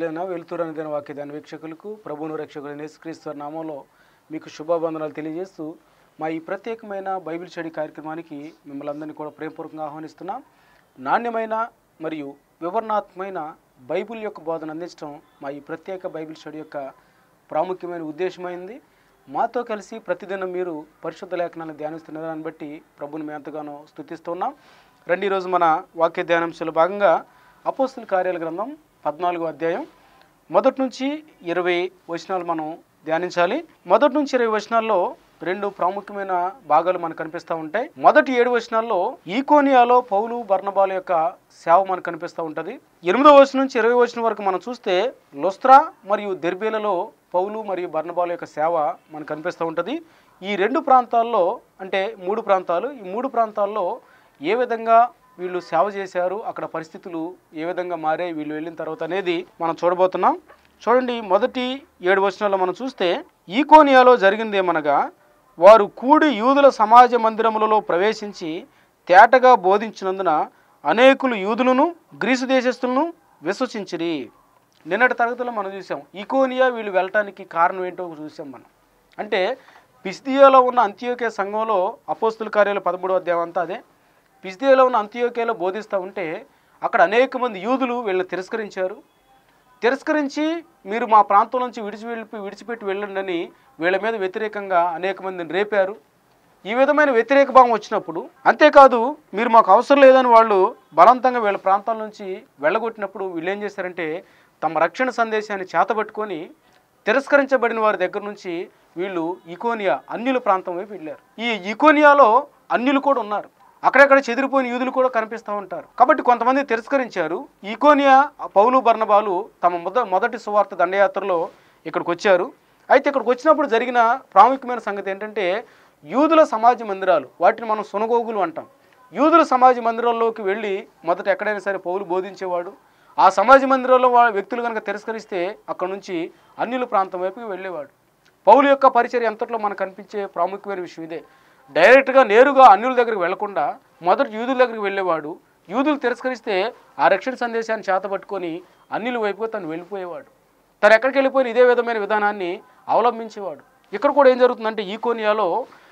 ప్రియులైన వెలుతురు అనే వాక్య దాని వీక్షకులకు ప్రభువును రక్షకులు యేసుక్రీస్తు నామంలో మీకు శుభాబంధనాలు తెలియజేస్తూ మా ఈ ప్రత్యేకమైన బైబిల్ స్టడీ కార్యక్రమానికి మిమ్మల్ని అందరినీ కూడా ప్రేమపూర్వకంగా ఆహ్వానిస్తున్నాం నాణ్యమైన మరియు వివరణాత్మకమైన బైబిల్ యొక్క బోధన అందించడం మా ఈ ప్రత్యేక బైబిల్ స్టడీ యొక్క ప్రాముఖ్యమైన ఉద్దేశమైంది మాతో కలిసి ప్రతిదినం మీరు పరిశుద్ధ లేఖనాలను ధ్యానిస్తున్న దాన్ని బట్టి ప్రభుని మేము ఎంతగానో స్థుతిస్తున్నాం రండి ఈరోజు మన వాక్య ధ్యానాంశంలో భాగంగా అపోస్తుల కార్యాల గ్రంథం పద్నాలుగో అధ్యాయం మొదటి నుంచి ఇరవై వచనాలు మనం ధ్యానించాలి మొదటి నుంచి ఇరవై వచనాల్లో రెండు ప్రాముఖ్యమైన భాగాలు మనకు కనిపిస్తూ ఉంటాయి మొదటి ఏడు వచనాల్లో ఈకోనియాలో పౌలు బర్ణబాల యొక్క సేవ మనకు కనిపిస్తూ ఉంటుంది ఎనిమిదో వచనం నుంచి ఇరవై వచనం వరకు మనం చూస్తే లొస్త్రా మరియు దెర్బేలలో పౌలు మరియు బర్ణబాల యొక్క సేవ మనకు కనిపిస్తూ ఉంటుంది ఈ రెండు ప్రాంతాల్లో అంటే మూడు ప్రాంతాలు ఈ మూడు ప్రాంతాల్లో ఏ విధంగా వీళ్ళు సేవ చేశారు అక్కడ పరిస్థితులు ఏ విధంగా మారాయి వీళ్ళు వెళ్ళిన తర్వాత అనేది మనం చూడబోతున్నాం చూడండి మొదటి ఏడు వచనాల్లో మనం చూస్తే ఈకోనియాలో జరిగింది ఏమనగా వారు కూడి యూదుల సమాజ మందిరములలో ప్రవేశించి తేటగా బోధించినందున అనేకులు యూదులను గ్రీసు దేశస్తులను విశ్వసించిరి నిన్నటి తరగతిలో మనం చూసాం ఈకోనియా వీళ్ళు వెళ్ళటానికి కారణం ఏంటో చూసాం మనం అంటే పిస్దియాలో ఉన్న అంత్యోకే సంఘంలో అపోస్తుల కార్యాలు పదమూడో అధ్యాయం అంతా అదే పిస్దియాలో ఉన్న అంత్యోకేలో బోధిస్తూ ఉంటే అక్కడ అనేక మంది యూదులు వీళ్ళని తిరస్కరించారు తిరస్కరించి మీరు మా ప్రాంతం నుంచి విడిచి వెళ్ళి విడిచిపెట్టి వెళ్ళండి అని వీళ్ళ మీద వ్యతిరేకంగా అనేక మందిని రేపారు ఈ విధమైన వ్యతిరేక భావం వచ్చినప్పుడు అంతేకాదు మీరు మాకు అవసరం లేదని వాళ్ళు బలవంతంగా వీళ్ళ ప్రాంతాల నుంచి వెళ్ళగొట్టినప్పుడు వీళ్ళు ఏం చేశారంటే తమ రక్షణ సందేశాన్ని చేతబట్టుకొని తిరస్కరించబడిన వారి దగ్గర నుంచి వీళ్ళు ఇకోనియా అన్యుల ప్రాంతం వైపు వెళ్ళారు ఈ ఇకోనియాలో అన్యులు కూడా ఉన్నారు అక్కడక్కడ చెదిరిపోయిన యూదులు కూడా కనిపిస్తూ ఉంటారు కాబట్టి కొంతమంది తిరస్కరించారు ఈకోనియా పౌలు బర్ణబాలు తమ మొద మొదటి సువార్త దండయాత్రలో ఇక్కడికి వచ్చారు అయితే ఇక్కడికి వచ్చినప్పుడు జరిగిన ప్రాముఖ్యమైన సంగతి ఏంటంటే యూదుల సమాజ మందిరాలు వాటిని మనం సునగోగులు అంటాం యూదుల సమాజ మందిరాల్లోకి వెళ్ళి మొదట ఎక్కడైనా సరే పౌలు బోధించేవాడు ఆ సమాజ మందిరంలో వాళ్ళ వ్యక్తులు కనుక తిరస్కరిస్తే అక్కడ నుంచి అన్యుల ప్రాంతం వైపుకి వెళ్ళేవాడు పౌలు యొక్క పరిచర్య ఎంతట్లో మనకు కనిపించే ప్రాముఖ్యమైన విషయం ఇదే డైరెక్ట్గా నేరుగా అన్యుల దగ్గరికి వెళ్లకుండా మొదట యూదుల దగ్గరికి వెళ్ళేవాడు యూదులు తిరస్కరిస్తే ఆ రక్షణ సందేశాన్ని చేతపట్టుకొని అన్యుల వైపుగా తను వెళ్ళిపోయేవాడు తను ఎక్కడికి వెళ్ళిపోయిన ఇదే విధమైన విధానాన్ని అవలంబించేవాడు ఇక్కడ కూడా ఏం జరుగుతుందంటే ఈ కోనియాలో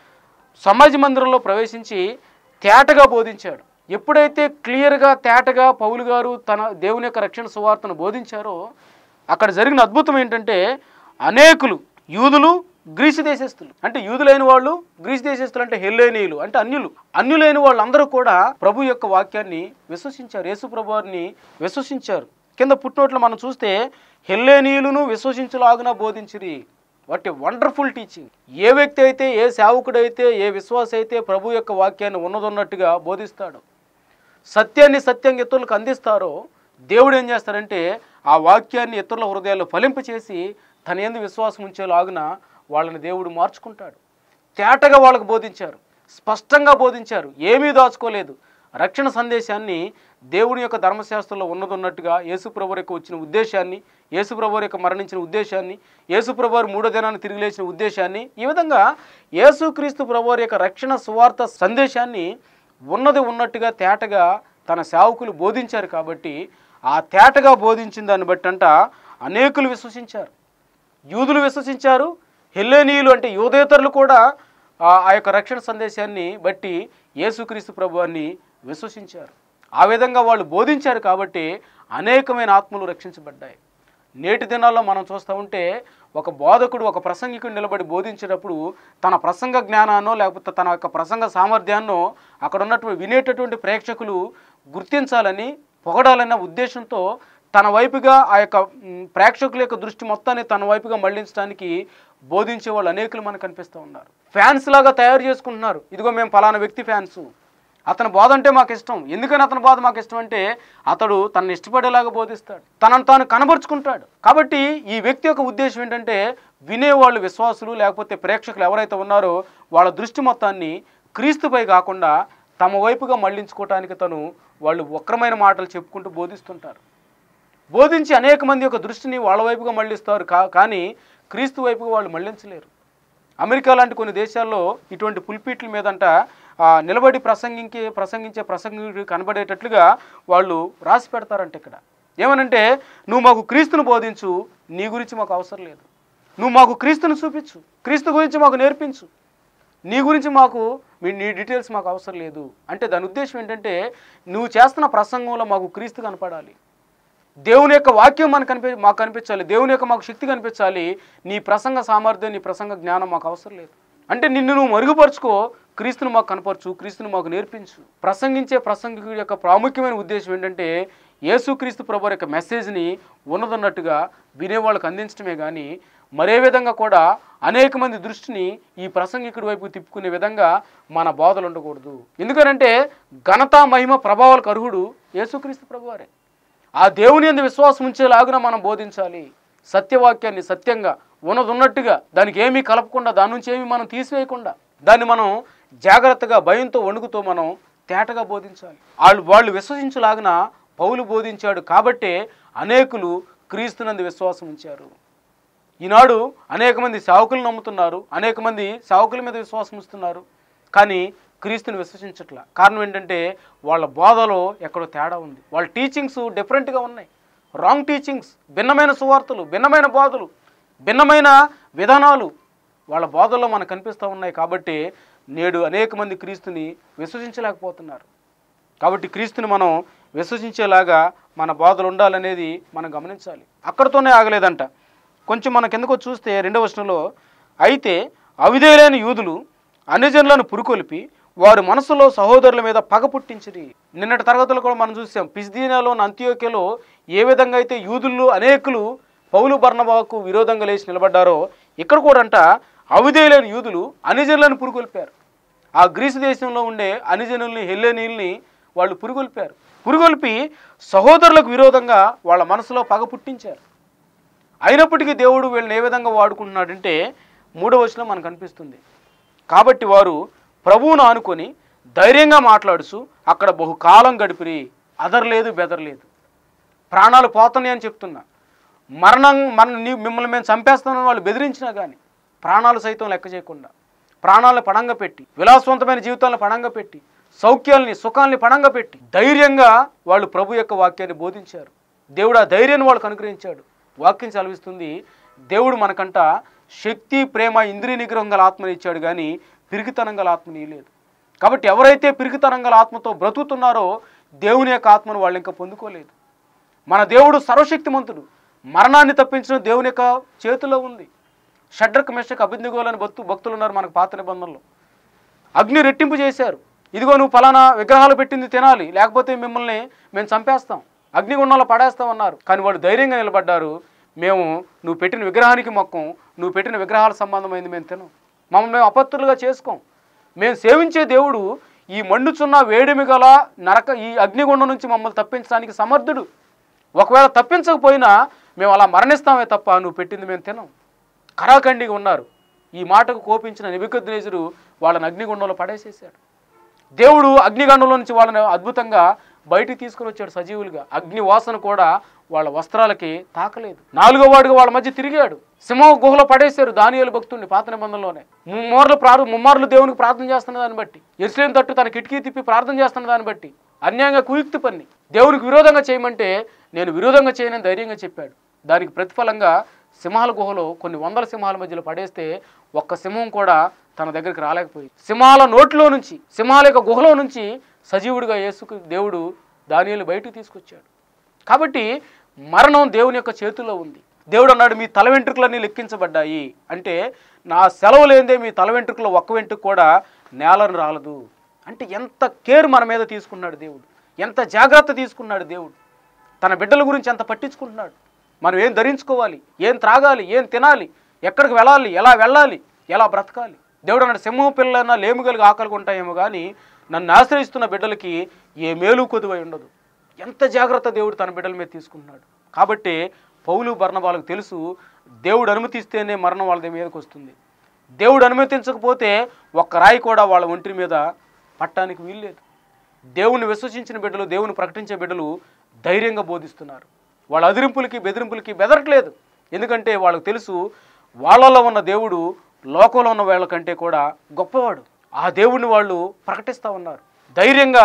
సమాజ మందిరంలో ప్రవేశించి తేటగా బోధించాడు ఎప్పుడైతే క్లియర్గా తేటగా పౌలు గారు తన దేవుని యొక్క రక్షణ సువార్తను బోధించారో అక్కడ జరిగిన అద్భుతం ఏంటంటే అనేకులు యూదులు గ్రీసు దేశస్తులు అంటే యూదులైన వాళ్ళు గ్రీసు దేశస్తులు అంటే హెల్లేనీయులు అంటే అన్యులు అన్యులైన వాళ్ళందరూ కూడా ప్రభు యొక్క వాక్యాన్ని విశ్వసించారు యేసు ప్రభు వారిని విశ్వసించారు కింద పుట్టినట్లు మనం చూస్తే హెల్లేనీయులను విశ్వసించలాగున బోధించిరి వాటి వండర్ఫుల్ టీచింగ్ ఏ వ్యక్తి అయితే ఏ సేవకుడైతే ఏ విశ్వాస అయితే ప్రభు యొక్క వాక్యాన్ని ఉన్నదన్నట్టుగా బోధిస్తాడు సత్యాన్ని సత్యంగా ఇతరులకు అందిస్తారో దేవుడు ఏం చేస్తారంటే ఆ వాక్యాన్ని ఇతరుల హృదయాల్లో ఫలింపచేసి తన ఎందు విశ్వాసం ఉంచేలాగున వాళ్ళని దేవుడు మార్చుకుంటాడు తేటగా వాళ్ళకు బోధించారు స్పష్టంగా బోధించారు ఏమీ దాచుకోలేదు రక్షణ సందేశాన్ని దేవుని యొక్క ధర్మశాస్త్రంలో ఉన్నదన్నట్టుగా యేసుప్రభు యొక్క వచ్చిన ఉద్దేశాన్ని యేసుప్రభు యొక్క మరణించిన ఉద్దేశాన్ని యేసుప్రభు వారు మూడో దినాన్ని తిరిగి లేచిన ఉద్దేశాన్ని ఈ విధంగా యేసుక్రీస్తు ప్రభు యొక్క రక్షణ సువార్త సందేశాన్ని ఉన్నది ఉన్నట్టుగా తేటగా తన సేవకులు బోధించారు కాబట్టి ఆ తేటగా బోధించిన దాన్ని బట్టంట అనేకులు విశ్వసించారు యూదులు విశ్వసించారు హెల్లేనీయులు అంటే యూదేతరులు కూడా ఆ ఆ యొక్క రక్షణ సందేశాన్ని బట్టి యేసుక్రీస్తు ప్రభువాన్ని విశ్వసించారు ఆ విధంగా వాళ్ళు బోధించారు కాబట్టి అనేకమైన ఆత్మలు రక్షించబడ్డాయి నేటి దినాల్లో మనం చూస్తూ ఉంటే ఒక బోధకుడు ఒక ప్రసంగికుడు నిలబడి బోధించేటప్పుడు తన ప్రసంగ జ్ఞానాన్నో లేకపోతే తన యొక్క ప్రసంగ సామర్థ్యాన్నో అక్కడ ఉన్నటువంటి వినేటటువంటి ప్రేక్షకులు గుర్తించాలని పొగడాలన్న ఉద్దేశంతో తన వైపుగా ఆ యొక్క మ్, ప్రేక్షకుల యొక్క దృష్టి మొత్తాన్ని తన వైపుగా మళ్లించడానికి బోధించే వాళ్ళు అనేకులు మనకు కనిపిస్తూ ఉన్నారు ఫ్యాన్స్ లాగా తయారు చేసుకుంటున్నారు ఇదిగో మేము ఫలానా వ్యక్తి ఫ్యాన్స్ అతని బోధ అంటే మాకు ఇష్టం ఎందుకని అతని బోధ మాకు ఇష్టం అంటే అతడు తనని ఇష్టపడేలాగా బోధిస్తాడు తనను తాను కనబరుచుకుంటాడు కాబట్టి ఈ వ్యక్తి యొక్క ఉద్దేశం ఏంటంటే వినేవాళ్ళు విశ్వాసులు లేకపోతే ప్రేక్షకులు ఎవరైతే ఉన్నారో వాళ్ళ దృష్టి మొత్తాన్ని క్రీస్తుపై కాకుండా తమ వైపుగా మళ్లించుకోవటానికి తను వాళ్ళు వక్రమైన మాటలు చెప్పుకుంటూ బోధిస్తుంటారు బోధించి అనేక మంది యొక్క దృష్టిని వాళ్ళ వైపుగా మళ్ళిస్తారు కా కానీ క్రీస్తు వైపుగా వాళ్ళు మళ్ళించలేరు అమెరికా లాంటి కొన్ని దేశాల్లో ఇటువంటి పుల్పీట్ల మీదంట ఆ, నిలబడి ప్రసంగించే ప్రసంగించే ప్రసంగికుడు కనబడేటట్లుగా వాళ్ళు రాసి పెడతారంట ఇక్కడ ఏమనంటే నువ్వు మాకు క్రీస్తును బోధించు నీ గురించి మాకు అవసరం లేదు నువ్వు మాకు క్రీస్తును చూపించు క్రీస్తు గురించి మాకు నేర్పించు నీ గురించి మాకు మీ నీ డీటెయిల్స్ మాకు అవసరం లేదు అంటే దాని ఉద్దేశం ఏంటంటే నువ్వు చేస్తున్న ప్రసంగంలో మాకు క్రీస్తు కనపడాలి దేవుని యొక్క వాక్యం మనకు కనిపి మాకు కనిపించాలి దేవుని యొక్క మాకు శక్తి కనిపించాలి నీ ప్రసంగ సామర్థ్యం నీ ప్రసంగ జ్ఞానం మాకు అవసరం లేదు అంటే నిన్ను నువ్వు మరుగుపరుచుకో క్రీస్తును మాకు కనపరచు క్రీస్తును మాకు నేర్పించు ప్రసంగించే ప్రసంగికుడి యొక్క ప్రాముఖ్యమైన ఉద్దేశం ఏంటంటే యేసుక్రీస్తు ప్రభు యొక్క మెసేజ్ని ఉన్నదన్నట్టుగా వినేవాళ్ళకి అందించడమే కానీ మరే విధంగా కూడా అనేక మంది దృష్టిని ఈ ప్రసంగికుడి వైపు తిప్పుకునే విధంగా మన బోధలు ఉండకూడదు ఎందుకనంటే ఘనత మహిమ ప్రభావాలకు అర్హుడు యేసుక్రీస్తు ప్రభువారే ఆ దేవుని ఎందు విశ్వాసం ఉంచేలాగున మనం బోధించాలి సత్యవాక్యాన్ని సత్యంగా ఉన్నదున్నట్టుగా దానికి ఏమీ కలపకుండా దాని నుంచి ఏమీ మనం తీసివేయకుండా దాన్ని మనం జాగ్రత్తగా భయంతో వణుకుతో మనం తేటగా బోధించాలి వాళ్ళు వాళ్ళు విశ్వసించలాగిన పౌలు బోధించాడు కాబట్టే అనేకులు క్రీస్తునందు విశ్వాసం ఉంచారు ఈనాడు అనేక మంది సేవకులు నమ్ముతున్నారు అనేక మంది సేవకుల మీద విశ్వాసం ఇస్తున్నారు కానీ క్రీస్తుని విశ్వసించట్ల కారణం ఏంటంటే వాళ్ళ బోధలో ఎక్కడో తేడా ఉంది వాళ్ళ టీచింగ్స్ డిఫరెంట్గా ఉన్నాయి రాంగ్ టీచింగ్స్ భిన్నమైన సువార్తలు భిన్నమైన బోధలు భిన్నమైన విధానాలు వాళ్ళ బోధల్లో మనకు కనిపిస్తూ ఉన్నాయి కాబట్టి నేడు అనేక మంది క్రీస్తుని విశ్వసించలేకపోతున్నారు కాబట్టి క్రీస్తుని మనం విశ్వసించేలాగా మన బోధలు ఉండాలనేది మనం గమనించాలి అక్కడితోనే ఆగలేదంట కొంచెం మన కిందకు వచ్చి చూస్తే రెండవ వచనంలో అయితే అవిధేయులైన యూదులు అన్యజనులను పురుకొల్పి వారి మనసులో సహోదరుల మీద పగ పుట్టించిరి నిన్నటి తరగతులు కూడా మనం చూసాం పిస్దీనాలో అంత్యోక్యలో ఏ విధంగా అయితే యూదులు అనేకులు పౌలు బర్ణబాకు విరోధంగా లేచి నిలబడ్డారో ఇక్కడ కూడా అంట అవిధేయులైన యూదులు అనిజనులను పురుకొల్పారు ఆ గ్రీసు దేశంలో ఉండే అనిజనుల్ని హెల్లెనీల్ని వాళ్ళు పురుగొల్పారు పురుగొల్పి సహోదరులకు విరోధంగా వాళ్ళ మనసులో పగ పుట్టించారు అయినప్పటికీ దేవుడు వీళ్ళని ఏ విధంగా వాడుకుంటున్నాడంటే మూడవ వచనం మనకు అనిపిస్తుంది కాబట్టి వారు ప్రభువును ఆనుకొని ధైర్యంగా మాట్లాడుచు అక్కడ బహుకాలం గడిపిరి అదరలేదు బెదరలేదు ప్రాణాలు పోతున్నాయి అని చెప్తున్నా మరణం మన నీ మిమ్మల్ని మేము చంపేస్తామని వాళ్ళు బెదిరించినా కానీ ప్రాణాలు సైతం లెక్క చేయకుండా ప్రాణాలను పణంగా పెట్టి విలాసవంతమైన జీవితాలను పణంగా పెట్టి సౌఖ్యాల్ని సుఖాల్ని పణంగా పెట్టి ధైర్యంగా వాళ్ళు ప్రభు యొక్క వాక్యాన్ని బోధించారు దేవుడు ఆ ధైర్యాన్ని వాళ్ళకు అనుగ్రహించాడు వాక్యం చదివిస్తుంది దేవుడు మనకంట శక్తి ప్రేమ ఇంద్రియ నిగ్రహం గల ఆత్మని ఇచ్చాడు కానీ పిరికితనం గల ఆత్మని లేదు కాబట్టి ఎవరైతే పిరికితనం గల ఆత్మతో బ్రతుకుతున్నారో దేవుని యొక్క ఆత్మను వాళ్ళు ఇంకా పొందుకోలేదు మన దేవుడు సర్వశక్తిమంతుడు మరణాన్ని తప్పించిన దేవుని యొక్క చేతిలో ఉంది షడ్రక్ మెషక్ అభిజ్ఞగోలని భక్తు భక్తులు ఉన్నారు మనకు పాత నిబంధనలో అగ్ని రెట్టింపు చేశారు ఇదిగో నువ్వు ఫలానా విగ్రహాలు పెట్టింది తినాలి లేకపోతే మిమ్మల్ని మేము చంపేస్తాం అగ్నిగుండంలో పడేస్తాం అన్నారు కానీ వాడు ధైర్యంగా నిలబడ్డారు మేము నువ్వు పెట్టిన విగ్రహానికి మొక్కం నువ్వు పెట్టిన విగ్రహాల సంబంధమైంది మేము తినం మమ్మల్ని మేము అపత్తులుగా చేసుకోం మేము సేవించే దేవుడు ఈ మండుచున్న వేడిమి గల నరక ఈ అగ్నిగుండం నుంచి మమ్మల్ని తప్పించడానికి సమర్థుడు ఒకవేళ తప్పించకపోయినా మేము అలా మరణిస్తామే తప్ప నువ్వు పెట్టింది మేము తినం కరాఖండిగా ఉన్నారు ఈ మాటకు కోపించిన నిబికద్నేజుడు వాళ్ళని అగ్నిగుండంలో పడేసేసాడు దేవుడు అగ్నిగండంలో నుంచి వాళ్ళని అద్భుతంగా బయటికి తీసుకుని వచ్చాడు సజీవులుగా అగ్ని వాసన కూడా వాళ్ళ వస్త్రాలకి తాకలేదు నాలుగో వాడుగా వాళ్ళ మధ్య తిరిగాడు సింహ గుహలో పడేశారు దానియాలు భక్తుడిని పాత నిబంధనలోనే ముమ్మార్లు ప్రారు ముమ్మార్లు దేవునికి ప్రార్థన చేస్తున్న దాన్ని బట్టి ఎరుసలేం తట్టు తన కిటికీ తిప్పి ప్రార్థన చేస్తున్న దాన్ని బట్టి అన్యాయంగా కుయుక్తి పన్ని దేవునికి విరోధంగా చేయమంటే నేను విరోధంగా చేయనని ధైర్యంగా చెప్పాడు దానికి ప్రతిఫలంగా సింహాల గుహలో కొన్ని వందల సింహాల మధ్యలో పడేస్తే ఒక్క సింహం కూడా తన దగ్గరికి రాలేకపోయింది సింహాల నోట్లో నుంచి సింహాల యొక్క గుహలో నుంచి సజీవుడిగా యేసుకు దేవుడు దానిని బయటికి తీసుకొచ్చాడు కాబట్టి మరణం దేవుని యొక్క చేతుల్లో ఉంది దేవుడు అన్నాడు మీ తల వెంట్రుకలన్నీ లెక్కించబడ్డాయి అంటే నా సెలవు లేదే మీ తల వెంట్రుకలో ఒక్క వెంట్రుక కూడా నేలను రాలదు అంటే ఎంత కేర్ మన మీద తీసుకున్నాడు దేవుడు ఎంత జాగ్రత్త తీసుకున్నాడు దేవుడు తన బిడ్డల గురించి ఎంత పట్టించుకుంటున్నాడు మనం ఏం ధరించుకోవాలి ఏం త్రాగాలి ఏం తినాలి ఎక్కడికి వెళ్ళాలి ఎలా వెళ్ళాలి ఎలా బ్రతకాలి దేవుడు అన్నాడు సింహం పిల్లలైనా లేముగలిగి ఆకలిగా ఉంటాయేమో కానీ నన్ను ఆశ్రయిస్తున్న బిడ్డలకి ఏ మేలు కొదువై ఉండదు ఎంత జాగ్రత్త దేవుడు తన బిడ్డల మీద తీసుకుంటున్నాడు కాబట్టి పౌలు బర్ణబాలకు తెలుసు దేవుడు అనుమతిస్తేనే మరణం వాళ్ళ మీదకి వస్తుంది దేవుడు అనుమతించకపోతే ఒక్క రాయి కూడా వాళ్ళ ఒంటి మీద పట్టానికి వీల్లేదు దేవుని విశ్వసించిన బిడ్డలు దేవుని ప్రకటించే బిడ్డలు ధైర్యంగా బోధిస్తున్నారు వాళ్ళ అదిరింపులకి బెదిరింపులకి బెదరట్లేదు ఎందుకంటే వాళ్ళకి తెలుసు వాళ్ళలో ఉన్న దేవుడు లోకంలో ఉన్న వాళ్ళకంటే కూడా గొప్పవాడు ఆ దేవుడిని వాళ్ళు ప్రకటిస్తూ ఉన్నారు ధైర్యంగా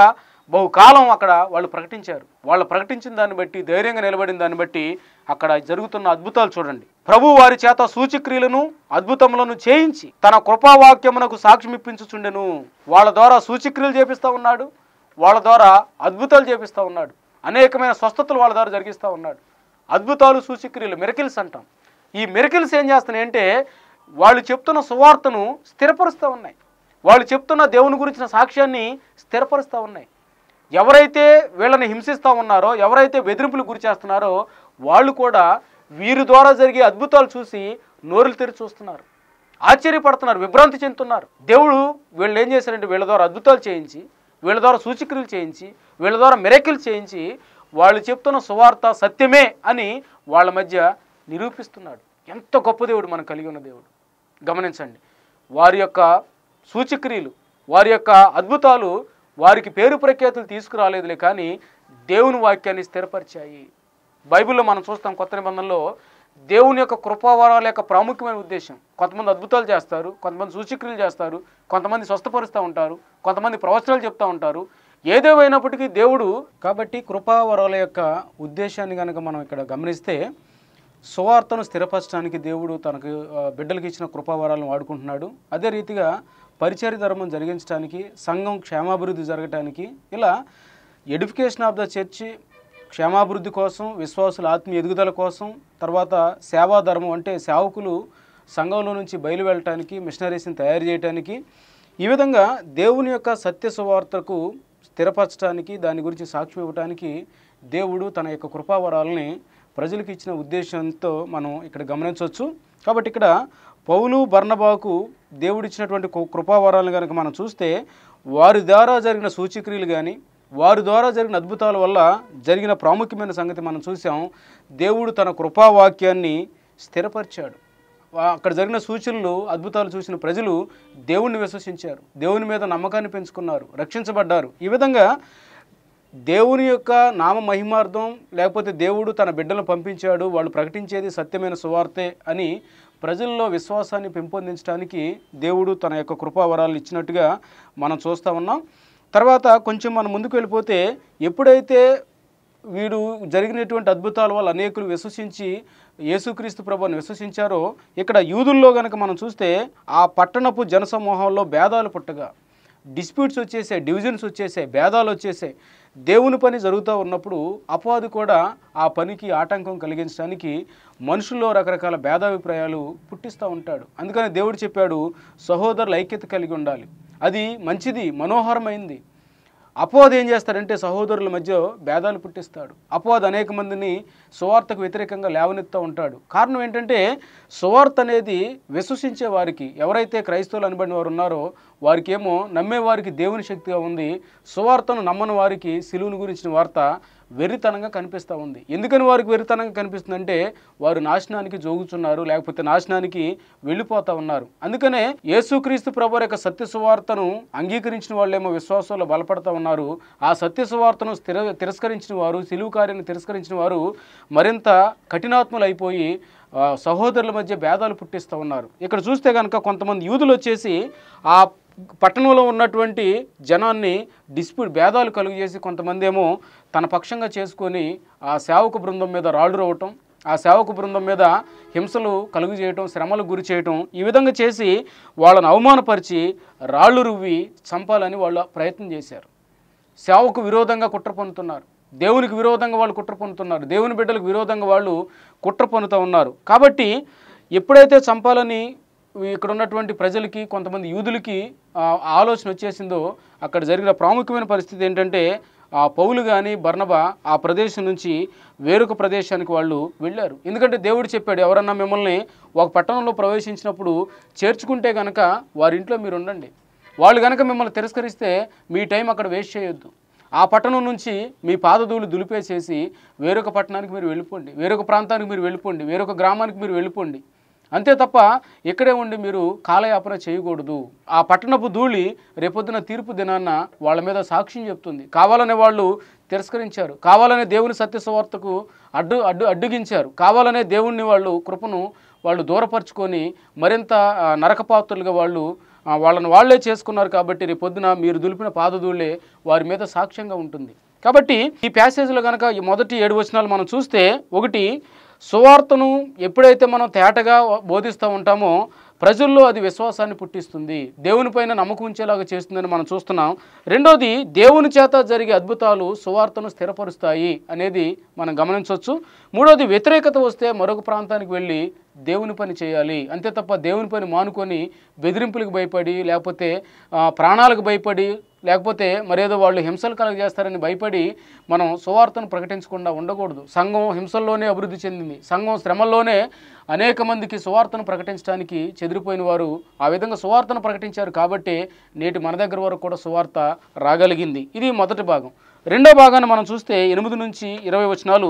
బహుకాలం అక్కడ వాళ్ళు ప్రకటించారు వాళ్ళు ప్రకటించిన దాన్ని బట్టి ధైర్యంగా నిలబడిన దాన్ని బట్టి అక్కడ జరుగుతున్న అద్భుతాలు చూడండి ప్రభు వారి చేత సూచక్రియలను అద్భుతములను చేయించి తన కృపావాక్యమునకు సాక్ష్యం ఇప్పించుచుండెను వాళ్ళ ద్వారా సూచక్రియలు చేపిస్తూ ఉన్నాడు వాళ్ళ ద్వారా అద్భుతాలు చేపిస్తూ ఉన్నాడు అనేకమైన స్వస్థతలు వాళ్ళ ద్వారా జరిగిస్తూ ఉన్నాడు అద్భుతాలు సూచక్రియలు మెరకిల్స్ అంటాం ఈ మెరకిల్స్ ఏం చేస్తున్నాయి అంటే వాళ్ళు చెప్తున్న సువార్తను స్థిరపరుస్తూ ఉన్నాయి వాళ్ళు చెప్తున్న దేవుని గురించిన సాక్ష్యాన్ని స్థిరపరుస్తూ ఉన్నాయి ఎవరైతే వీళ్ళని హింసిస్తూ ఉన్నారో ఎవరైతే బెదిరింపులకు గురి చేస్తున్నారో వాళ్ళు కూడా వీరి ద్వారా జరిగే అద్భుతాలు చూసి నోరులు తెరిచి చూస్తున్నారు ఆశ్చర్యపడుతున్నారు విభ్రాంతి చెందుతున్నారు దేవుడు వీళ్ళు ఏం చేశారంటే వీళ్ళ ద్వారా అద్భుతాలు చేయించి వీళ్ళ ద్వారా సూచక్రియలు చేయించి వీళ్ళ ద్వారా మెరకిల్ చేయించి వాళ్ళు చెప్తున్న సువార్త సత్యమే అని వాళ్ళ మధ్య నిరూపిస్తున్నాడు ఎంత గొప్ప దేవుడు మనం కలిగి ఉన్న దేవుడు గమనించండి వారి యొక్క సూచక్రియలు వారి యొక్క అద్భుతాలు వారికి పేరు ప్రఖ్యాతులు తీసుకురాలేదులే కానీ దేవుని వాక్యాన్ని స్థిరపరిచాయి బైబిల్లో మనం చూస్తాం కొత్త నిబంధనలో దేవుని యొక్క కృపావరాల యొక్క ప్రాముఖ్యమైన ఉద్దేశం కొంతమంది అద్భుతాలు చేస్తారు కొంతమంది సూచక్రియలు చేస్తారు కొంతమంది స్వస్థపరుస్తూ ఉంటారు కొంతమంది ప్రవచనాలు చెప్తూ ఉంటారు ఏదేమైనప్పటికీ దేవుడు కాబట్టి కృపావరాల యొక్క ఉద్దేశాన్ని కనుక మనం ఇక్కడ గమనిస్తే సువార్తను స్థిరపరచడానికి దేవుడు తనకు ఆ, బిడ్డలకు ఇచ్చిన కృపావరాలను వాడుకుంటున్నాడు అదే రీతిగా పరిచర్య ధర్మం జరిగించడానికి సంఘం క్షేమాభివృద్ధి జరగటానికి ఇలా ఎడిఫికేషన్ ఆఫ్ ద చర్చి క్షేమాభివృద్ధి కోసం విశ్వాసుల ఆత్మీయ ఎదుగుదల కోసం తర్వాత సేవా ధర్మం అంటే సేవకులు సంఘంలో నుంచి బయలు వెళ్ళటానికి మిషనరీస్ని తయారు చేయడానికి ఈ విధంగా దేవుని యొక్క సత్య సువార్తకు స్థిరపరచడానికి దాని గురించి సాక్ష్యం ఇవ్వడానికి దేవుడు తన యొక్క కృపావరాలని ప్రజలకు ఇచ్చిన ఉద్దేశంతో మనం ఇక్కడ గమనించవచ్చు కాబట్టి ఇక్కడ పౌలు బర్ణబాకు దేవుడిచ్చినటువంటి కృ- కృపావరాలను కనుక మనం చూస్తే వారి ద్వారా జరిగిన సూచక్రియలు కానీ వారి ద్వారా జరిగిన అద్భుతాల వల్ల జరిగిన ప్రాముఖ్యమైన సంగతి మనం చూసాం దేవుడు తన కృపావాక్యాన్ని స్థిరపరిచాడు వా- అక్కడ జరిగిన సూచనలు అద్భుతాలు చూసిన ప్రజలు దేవుణ్ణి విశ్వసించారు దేవుని మీద నమ్మకాన్ని పెంచుకున్నారు రక్షించబడ్డారు ఈ విధంగా దేవుని యొక్క నామ మహిమార్థం లేకపోతే దేవుడు తన బిడ్డలను పంపించాడు వాళ్ళు ప్రకటించేది సత్యమైన సువార్తే అని ప్రజల్లో విశ్వాసాన్ని పెంపొందించడానికి దేవుడు తన యొక్క కృపావరాలు ఇచ్చినట్టుగా మనం చూస్తూ ఉన్నాం తర్వాత కొంచెం మనం ముందుకు వెళ్ళిపోతే ఎప్పుడైతే వీడు జరిగినటువంటి అద్భుతాల వల్ల అనేకులు విశ్వసించి యేసుక్రీస్తు ప్రభుని విశ్వసించారో ఇక్కడ యూదుల్లో గనక మనం చూస్తే ఆ పట్టణపు జనసమూహంలో భేదాలు పుట్టగా డిస్ప్యూట్స్ వచ్చేసాయి డివిజన్స్ వచ్చేసాయి భేదాలు వచ్చేసాయి దేవుని పని జరుగుతూ ఉన్నప్పుడు అపవాది కూడా ఆ పనికి ఆటంకం కలిగించడానికి మనుషుల్లో రకరకాల భేదాభిప్రాయాలు పుట్టిస్తూ ఉంటాడు అందుకని దేవుడు చెప్పాడు సహోదరుల ఐక్యత కలిగి ఉండాలి అది మంచిది మనోహరమైంది అపవాద్ ఏం చేస్తాడంటే సహోదరుల మధ్య భేదాలు పుట్టిస్తాడు అపవాద్ అనేక మందిని సువార్తకు వ్యతిరేకంగా లేవనెత్తుతూ ఉంటాడు కారణం ఏంటంటే సువార్త అనేది విశ్వసించే వారికి ఎవరైతే క్రైస్తవులు అనబడిన వారు ఉన్నారో వారికి ఏమో నమ్మే వారికి దేవుని శక్తిగా ఉంది సువార్తను నమ్మని వారికి సిలువుని గురించిన వార్త వెర్రితనంగా కనిపిస్తూ ఉంది ఎందుకని వారికి వెర్రితనంగా కనిపిస్తుందంటే వారు నాశనానికి జోగుచున్నారు లేకపోతే నాశనానికి వెళ్ళిపోతా ఉన్నారు అందుకనే యేసుక్రీస్తు ప్రభు యొక్క సత్య సువార్తను అంగీకరించిన వాళ్ళేమో విశ్వాసంలో బలపడతా ఉన్నారు ఆ సత్య సువార్తను స్థిర తిరస్కరించిన వారు సిలువు కార్యాన్ని తిరస్కరించిన వారు మరింత కఠినాత్ములు అయిపోయి ఆ, సహోదరుల మధ్య భేదాలు పుట్టిస్తూ ఉన్నారు ఇక్కడ చూస్తే కనుక కొంతమంది యూదులు వచ్చేసి ఆ పట్టణంలో ఉన్నటువంటి జనాన్ని డిస్ప్యూట్ భేదాలు కలుగు చేసి కొంతమంది ఏమో తన పక్షంగా చేసుకొని ఆ సేవక బృందం మీద రాళ్ళు రవ్వటం ఆ సేవక బృందం మీద హింసలు కలుగు చేయటం శ్రమలకు గురి చేయటం ఈ విధంగా చేసి వాళ్ళని అవమానపరిచి రాళ్ళు రువ్వి చంపాలని వాళ్ళు ప్రయత్నం చేశారు సేవకు విరోధంగా కుట్ర పన్నుతున్నారు దేవునికి విరోధంగా వాళ్ళు కుట్ర పన్నుతున్నారు దేవుని బిడ్డలకు విరోధంగా వాళ్ళు కుట్ర పన్నుతూ ఉన్నారు కాబట్టి ఎప్పుడైతే చంపాలని ఇక్కడ ఉన్నటువంటి ప్రజలకి కొంతమంది యూదులకి ఆ, ఆలోచన వచ్చేసిందో అక్కడ జరిగిన ప్రాముఖ్యమైన పరిస్థితి ఏంటంటే ఆ పౌలు కానీ బర్నబ ఆ ప్రదేశం నుంచి వేరొక ప్రదేశానికి వాళ్ళు వెళ్ళారు ఎందుకంటే దేవుడు చెప్పాడు ఎవరన్నా మిమ్మల్ని ఒక పట్టణంలో ప్రవేశించినప్పుడు చేర్చుకుంటే కనుక వారింట్లో మీరు ఉండండి వాళ్ళు కనుక మిమ్మల్ని తిరస్కరిస్తే మీ టైం అక్కడ వేస్ట్ చేయొద్దు ఆ పట్టణం నుంచి మీ పాదధూలు దులిపేసేసి వేరొక పట్టణానికి మీరు వెళ్ళిపోండి వేరొక ప్రాంతానికి మీరు వెళ్ళిపోండి వేరొక గ్రామానికి మీరు వెళ్ళిపోండి అంతే తప్ప ఇక్కడే ఉండి మీరు కాలయాపన చేయకూడదు ఆ పట్టణపు ధూళి రేపొద్దున తీర్పు దినాన్న వాళ్ళ మీద సాక్ష్యం చెప్తుంది కావాలనే వాళ్ళు తిరస్కరించారు కావాలనే దేవుని సత్య సువార్తకు అడ్డు అడ్డు అడ్డుగించారు కావాలనే దేవుణ్ణి వాళ్ళు కృపను వాళ్ళు దూరపరుచుకొని మరింత ఆ, నరకపాత్రులుగా వాళ్ళు ఆ, వాళ్ళని వాళ్ళే చేసుకున్నారు కాబట్టి రేపు పొద్దున మీరు దులిపిన పాదధూళ్ళే వారి మీద సాక్ష్యంగా ఉంటుంది కాబట్టి ఈ ప్యాసేజ్లో కనుక ఈ మొదటి ఏడు వచనాలు మనం చూస్తే ఒకటి సువార్తను ఎప్పుడైతే మనం తేటగా బోధిస్తూ ఉంటామో ప్రజల్లో అది విశ్వాసాన్ని పుట్టిస్తుంది దేవుని పైన నమ్మకం ఉంచేలాగా చేస్తుందని మనం చూస్తున్నాం రెండోది దేవుని చేత జరిగే అద్భుతాలు సువార్తను స్థిరపరుస్తాయి అనేది మనం గమనించవచ్చు మూడోది వ్యతిరేకత వస్తే మరొక ప్రాంతానికి వెళ్ళి దేవుని పని చేయాలి అంతే తప్ప దేవుని పని మానుకొని బెదిరింపులకు భయపడి లేకపోతే ఆ, ప్రాణాలకు భయపడి లేకపోతే మరేదో వాళ్ళు హింసలు కలగజేస్తారని భయపడి మనం సువార్తను ప్రకటించకుండా ఉండకూడదు సంఘం హింసల్లోనే అభివృద్ధి చెందింది సంఘం శ్రమల్లోనే అనేక మందికి సువార్తను ప్రకటించడానికి చెదిరిపోయిన వారు ఆ విధంగా సువార్తను ప్రకటించారు కాబట్టి నేటి మన దగ్గర వరకు కూడా సువార్త రాగలిగింది ఇది మొదటి భాగం రెండో భాగాన్ని మనం చూస్తే ఎనిమిది నుంచి ఇరవై వచనాలు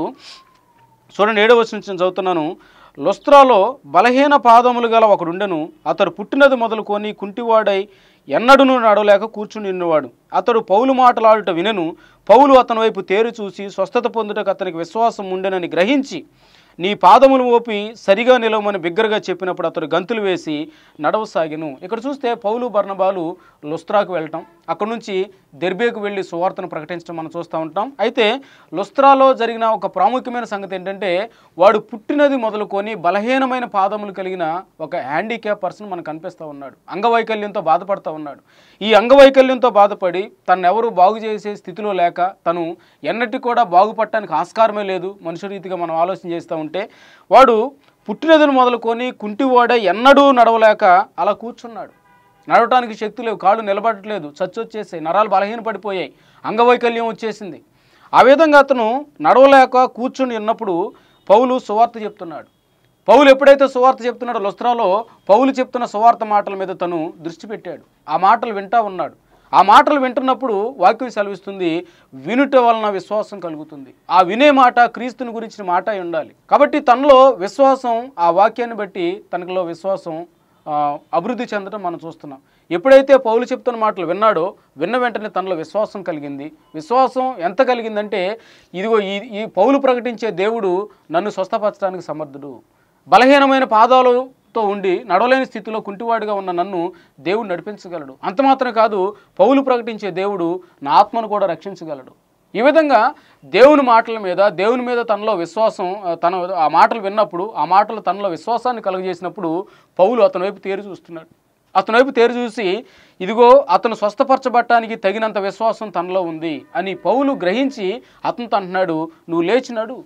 చూడండి ఏడవ వచనం నుంచి నేను చదువుతున్నాను లొస్త్రాలో బలహీన పాదములు గల ఒకడుండెను అతడు పుట్టినది మొదలుకొని కుంటివాడై ఎన్నడూను నడవలేక కూర్చుని ఉన్నవాడు అతడు పౌలు మాటలాడుట వినెను పౌలు అతని వైపు తేరు చూసి స్వస్థత పొందుటకు అతనికి విశ్వాసం ఉండెనని గ్రహించి నీ పాదములు మోపి సరిగా నిలవమని బిగ్గరగా చెప్పినప్పుడు అతడు గంతులు వేసి నడవసాగెను ఇక్కడ చూస్తే పౌలు బర్ణబాలు లుస్త్రాకు వెళ్ళటం అక్కడ నుంచి దెర్బేకు వెళ్ళి సువార్తను ప్రకటించడం మనం చూస్తూ ఉంటాం అయితే లుస్త్రాలో జరిగిన ఒక ప్రాముఖ్యమైన సంగతి ఏంటంటే వాడు పుట్టినది మొదలుకొని బలహీనమైన పాదములు కలిగిన ఒక హ్యాండిక్యాప్ పర్సన్ మనకు కనిపిస్తూ ఉన్నాడు అంగవైకల్యంతో బాధపడుతూ ఉన్నాడు ఈ అంగవైకల్యంతో బాధపడి తను ఎవరు బాగు చేసే స్థితిలో లేక తను ఎన్నటి కూడా బాగుపడటానికి ఆస్కారమే లేదు మనుషు రీతిగా మనం ఆలోచన చేస్తూ ఉంటే వాడు పుట్టినదిని మొదలుకొని కుంటివాడ ఎన్నడూ నడవలేక అలా కూర్చున్నాడు నడవటానికి శక్తి లేవు కాళ్ళు నిలబడట్లేదు చచ్చొచ్చేసాయి నరాలు బలహీనపడిపోయాయి అంగవైకల్యం వచ్చేసింది ఆ విధంగా అతను నడవలేక కూర్చుని ఉన్నప్పుడు పౌలు సువార్త చెప్తున్నాడు పౌలు ఎప్పుడైతే సువార్త చెప్తున్నాడో లొస్త్రాలో పౌలు చెప్తున్న సువార్త మాటల మీద తను దృష్టి పెట్టాడు ఆ మాటలు వింటా ఉన్నాడు ఆ మాటలు వింటున్నప్పుడు వాక్యం సెలవిస్తుంది వినుట వలన విశ్వాసం కలుగుతుంది ఆ వినే మాట క్రీస్తుని గురించిన మాట అయి ఉండాలి కాబట్టి తనలో విశ్వాసం ఆ వాక్యాన్ని బట్టి తనలో విశ్వాసం ఆ, అభివృద్ధి చెందడం మనం చూస్తున్నాం ఎప్పుడైతే పౌలు చెప్తున్న మాటలు విన్నాడో విన్న వెంటనే తనలో విశ్వాసం కలిగింది విశ్వాసం ఎంత కలిగిందంటే ఇదిగో ఈ ఈ పౌలు ప్రకటించే దేవుడు నన్ను స్వస్థపరచడానికి సమర్థుడు బలహీనమైన పాదాలతో ఉండి నడవలేని స్థితిలో కుంటివాడిగా ఉన్న నన్ను దేవుడు నడిపించగలడు అంత మాత్రం కాదు పౌలు ప్రకటించే దేవుడు నా ఆత్మను కూడా రక్షించగలడు ఈ విధంగా దేవుని మాటల మీద దేవుని మీద తనలో విశ్వాసం ఆ, తన ఆ మాటలు విన్నప్పుడు ఆ మాటలు తనలో విశ్వాసాన్ని కలుగజేసినప్పుడు పౌలు అతని వైపు తేరు చూస్తున్నాడు అతని వైపు తేరు చూసి ఇదిగో అతను స్వస్థపరచబట్టానికి తగినంత విశ్వాసం తనలో ఉంది అని పౌలు గ్రహించి అతనితో అంటున్నాడు నువ్వు లేచినాడు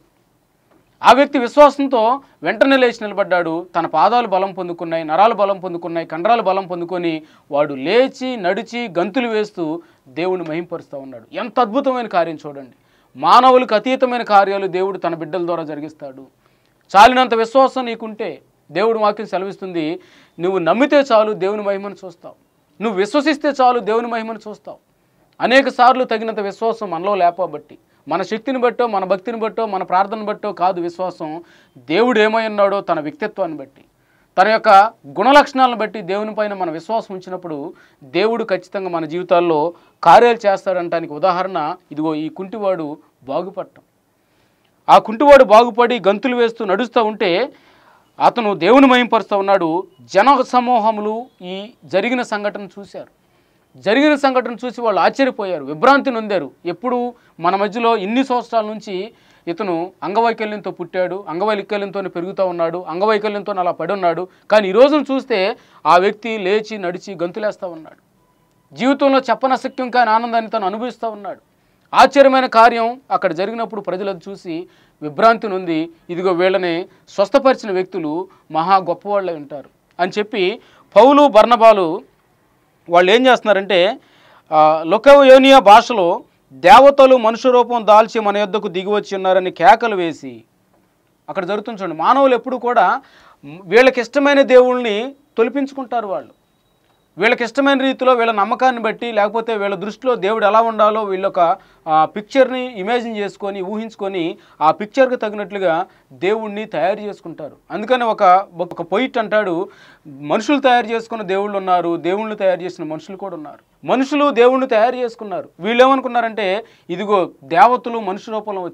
ఆ వ్యక్తి విశ్వాసంతో వెంటనే లేచి నిలబడ్డాడు తన పాదాలు బలం పొందుకున్నాయి నరాలు బలం పొందుకున్నాయి కండరాలు బలం పొందుకొని వాడు లేచి నడిచి గంతులు వేస్తూ దేవుని మహింపరుస్తూ ఉన్నాడు ఎంత అద్భుతమైన కార్యం చూడండి మానవులకు అతీతమైన కార్యాలు దేవుడు తన బిడ్డల ద్వారా జరిగిస్తాడు చాలినంత విశ్వాసం నీకుంటే దేవుడు వాక్యం సెలవిస్తుంది నువ్వు నమ్మితే చాలు దేవుని మహిమను చూస్తావు నువ్వు విశ్వసిస్తే చాలు దేవుని మహిమను చూస్తావు అనేక సార్లు తగినంత విశ్వాసం మనలో లేపబట్టి మన శక్తిని బట్టో మన భక్తిని బట్టో మన ప్రార్థన బట్టో కాదు విశ్వాసం దేవుడు ఏమై ఉన్నాడో తన వ్యక్తిత్వాన్ని బట్టి తన యొక్క గుణలక్షణాలను బట్టి దేవుని పైన మన విశ్వాసం ఉంచినప్పుడు దేవుడు ఖచ్చితంగా మన జీవితాల్లో కార్యాలు చేస్తాడంటానికి ఉదాహరణ ఇదిగో ఈ కుంటివాడు బాగుపడటం ఆ కుంటివాడు బాగుపడి గంతులు వేస్తూ నడుస్తూ ఉంటే అతను దేవుని మహింపరుస్తూ ఉన్నాడు జన సమూహములు ఈ జరిగిన సంఘటన చూశారు జరిగిన సంఘటన చూసి వాళ్ళు ఆశ్చర్యపోయారు విభ్రాంతి నొందారు ఎప్పుడు మన మధ్యలో ఇన్ని సంవత్సరాల నుంచి ఇతను అంగవైకల్యంతో పుట్టాడు అంగవైకల్యంతో పెరుగుతూ ఉన్నాడు అంగవైకల్యంతో అలా పడి ఉన్నాడు కానీ ఈ రోజును చూస్తే ఆ వ్యక్తి లేచి నడిచి గంతులేస్తూ ఉన్నాడు జీవితంలో చెప్పనశక్యం కాని ఆనందాన్ని తను అనుభవిస్తూ ఉన్నాడు ఆశ్చర్యమైన కార్యం అక్కడ జరిగినప్పుడు ప్రజలు అది చూసి విభ్రాంతి నొంది ఇదిగో వీళ్ళని స్వస్థపరిచిన వ్యక్తులు మహా గొప్పవాళ్ళై ఉంటారు అని చెప్పి పౌలు బర్ణబాలు వాళ్ళు ఏం చేస్తున్నారంటే లొకయోనియా భాషలో దేవతలు మనుష్య రూపం దాల్చి మన యొద్దకు దిగి వచ్చి ఉన్నారని కేకలు వేసి అక్కడ జరుగుతుంది చూడండి మానవులు ఎప్పుడు కూడా మ్, వీళ్ళకి ఇష్టమైన దేవుళ్ళని తొలిపించుకుంటారు వాళ్ళు వీళ్ళకి ఇష్టమైన రీతిలో వీళ్ళ నమ్మకాన్ని బట్టి లేకపోతే వీళ్ళ దృష్టిలో దేవుడు ఎలా ఉండాలో వీళ్ళొక ఆ, పిక్చర్ని ఇమాజిన్ చేసుకొని ఊహించుకొని ఆ పిక్చర్కి తగినట్లుగా దేవుణ్ణి తయారు చేసుకుంటారు అందుకని ఒక ఒక పొయిట్ అంటాడు మనుషులు తయారు చేసుకున్న దేవుళ్ళు ఉన్నారు దేవుళ్ళు తయారు చేసిన మనుషులు కూడా ఉన్నారు మనుషులు దేవుణ్ణి తయారు చేసుకున్నారు వీళ్ళు ఏమనుకున్నారంటే ఇదిగో దేవతలు మనుషు రూపంలో వచ్చారు